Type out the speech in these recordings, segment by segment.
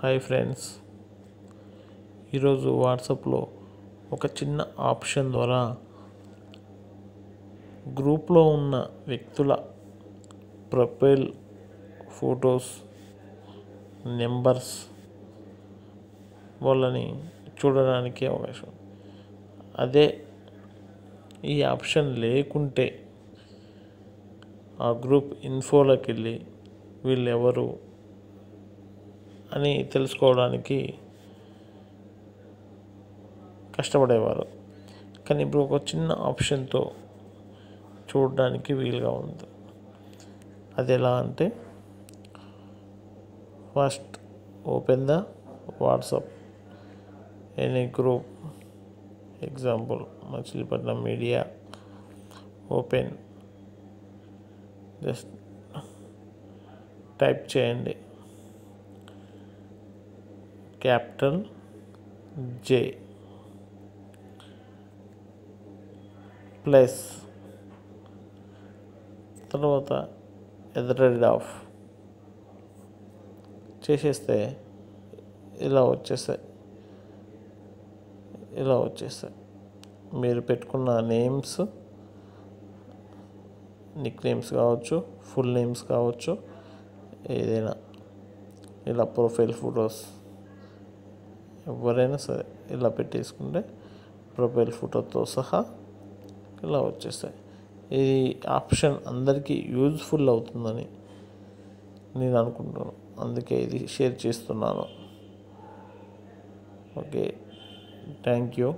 hi friends ఈరోజు వాట్సాప్లో ఒక చిన్న ఆప్షన్ ద్వారా గ్రూప్లో ఉన్న వ్యక్తుల ప్రొఫైల్ ఫొటోస్ నెంబర్స్ వాళ్ళని చూడడానికి అవకాశం అదే ఈ ఆప్షన్ లేకుంటే ఆ గ్రూప్ ఇన్ఫోలోకి వెళ్ళి వీళ్ళు ఎవరు అని తెలుసుకోవడానికి కష్టపడేవారు కానీ ఇప్పుడు ఒక చిన్న ఆప్షన్తో చూడడానికి వీలుగా ఉంది అది ఎలా అంటే first open the WhatsApp any group example Machilipatnam media open just type చేయండి క్యాపిటల్ జే ప్లస్ తర్వాత ఎదరెడ్ ఆఫ్ చేసేస్తే ఇలా వచ్చేస్తాయి ఇలా వచ్చేస్తాయి మీరు పెట్టుకున్న నేమ్స్ నిక్ నేమ్స్ కావచ్చు ఫుల్ నేమ్స్ కావచ్చు ఏదైనా ఇలా ప్రొఫైల్ ఫొటోస్ ఎవరైనా సరే ఇలా పెట్టేసుకుంటే ప్రొఫైల్ ఫోటోతో సహా ఇలా వచ్చేస్తాయి ఈ ఆప్షన్ అందరికీ యూజ్ఫుల్ అవుతుందని నేను అనుకుంటున్నాను అందుకే ఇది షేర్ చేస్తున్నాను ఓకే థ్యాంక్ యూ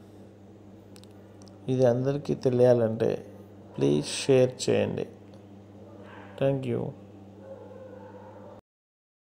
ఇది అందరికీ తెలియాలంటే ప్లీజ్ షేర్ చేయండి థ్యాంక్ యూ